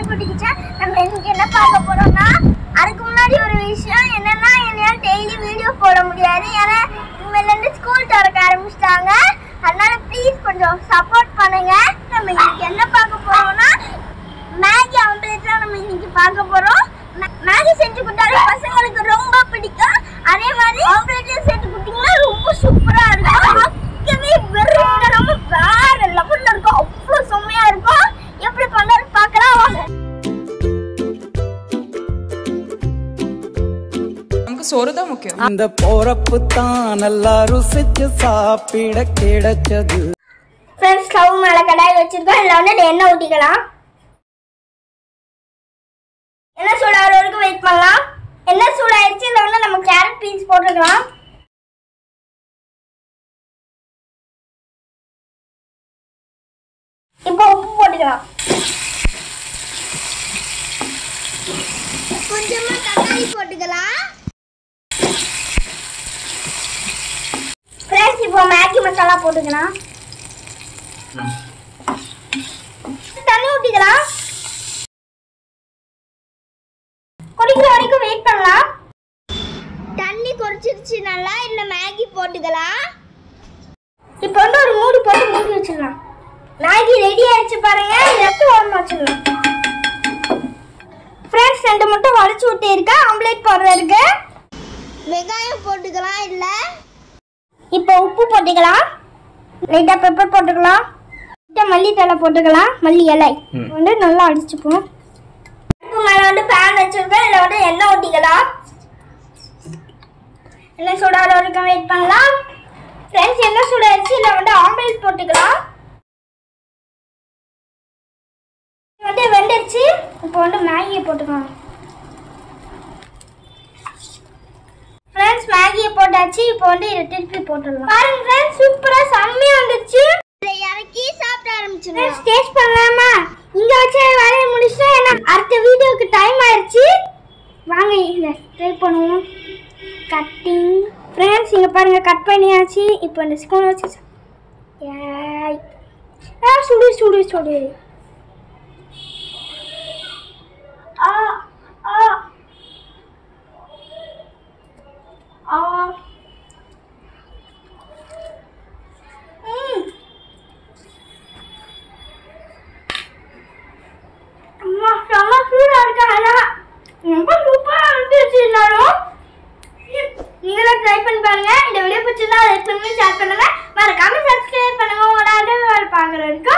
பிடிச்சா நம்ம இன்னைக்கு என்ன பார்க்க போறோம்னா அதுக்கு முன்னாடி ஒரு விஷயம் என்னன்னா என்னால் டெய்லி வீடியோ போட முடியாது ஏன்னா இனிமேல இருந்து ஸ்கூல் திறக்க ஆரம்பிச்சிட்டாங்க அதனால ப்ளீஸ் கொஞ்சம் சப்போர்ட் பண்ணுங்க நம்ம இன்னைக்கு என்ன பார்க்க போறோம்னா மேகி ஆம்லேட் தான் நம்ம இன்னைக்கு பார்க்க போறோம் மே- மேகி செஞ்சு கொடுத்தாலே பசங்களுக்கு ரொம்ப பிடிக்கும் அதே மாதிரி ஆம்லேட்டையும் செஞ்சு கொடுத்தீங்கன்னா ரொம்ப சூப்பரா இருக்கும் பார்க்கவே வெறும் வேற லெவல்ல இருக்கும் அவ்வளோ செம்மையா இருக்கும் எப்படி பண்ணாரு பார்க்கலாம் வாங்க நமக்கு சோறு தான் முக்கியம் அந்த போறப்பு தான் நல்லா ருசிச்சு சாப்பிட கிடைச்சது ஃப்ரெண்ட்ஸ் ஸ்டவ் மேலே கடாய் வச்சிருக்கோம் இதில் வந்து எண்ணெய் ஊற்றிக்கலாம் எண்ணெய் சூடாகிற வரைக்கும் வெயிட் பண்ணலாம் எண்ணெய் சூடாயிருச்சு இதில் வந்து நம்ம கேரட் பீன்ஸ் போட்டுக்கலாம் இப்போ உப்பு போட்டுக்கலாம் கொஞ்சமா தக்காளி போட்டுக்கலாம் ஃப்ரெண்ட்ஸ் இப்போ மேகி மசாலா போட்டுக்கலாம் தண்ணி ஊற்றிக்கலாம் கொதிக்கிற வரைக்கும் வெயிட் பண்ணலாம் தண்ணி குறைச்சிருச்சு நல்லா இல்ல மேகி போட்டுக்கலாம் இப்போ வந்து ஒரு மூடி போட்டு மூடி வச்சிடலாம் மேகி ரெடி ஆயிடுச்சு பாருங்க இதை எடுத்து ஓரமா வச்சிடலாம் ஃப்ரெண்ட்ஸ் ரெண்டு முட்டை உடச்சி விட்டு இருக்கேன் ஆம்லேட் போடுறதுக்கு வெங்காயம் போட்டுக்கலாம் இல்ல இப்போ உப்பு போட்டுக்கலாம் லைட்டாக பெப்பர் போட்டுக்கலாம் லைட்டாக மல்லித்தலை போட்டுக்கலாம் மல்லி இலை வந்து நல்லா அடிச்சுப்போம் அதுக்கு மேலே வந்து பேன் வச்சிருக்கோம் இதில் வந்து எண்ணெய் ஊற்றிக்கலாம் எண்ணெய் சூடாகிற வரைக்கும் வெயிட் பண்ணலாம் ஃப்ரெண்ட்ஸ் எண்ணெய் சூடாயிருச்சு இதில் வந்து ஆம்லேட் போட்டுக்கலாம் இது வந்து வெந்துருச்சு இப்போ வந்து மேகியை போட்டுக்கலாம் ஃப்ரெண்ட்ஸ் மேகியை போட்டாச்சு இப்போ வந்து இதை திருப்பி போட்டுடலாம் பாருங்க ஃப்ரெண்ட்ஸ் சூப்பரா செம்மையா வந்துச்சு இதை இறக்கி சாப்பிட ஆரம்பிச்சிருங்க டேஸ்ட் பண்ணலாமா இங்க வச்ச வேலையை முடிச்சுட்டா ஏன்னா அடுத்த வீடியோக்கு டைம் ஆயிருச்சு வாங்க இதை ட்ரை பண்ணுவோம் கட்டிங் ஃப்ரெண்ட்ஸ் இங்க பாருங்க கட் பண்ணியாச்சு இப்போ இந்த ஸ்பூன் வச்சு சா- ஏய் ஆ சுடு சுடு சுடு ஆ ஆ ஆ ம் அம்மா செம்ம சூடா இருக்கு ஆனா ரொம்ப சூப்பரா இருந்துச்சு எல்லாரும் நீங்களும் ட்ரை பண்ணி பாருங்க இந்த வீடியோ பிடிச்சிருந்தா லைக் பண்ணுங்க ஷேர் பண்ணுங்க மறக்காம சப்ஸ்கிரைப் பண்ணுங்க உங்களோட அடுத்த பார்க்குறதுக்கு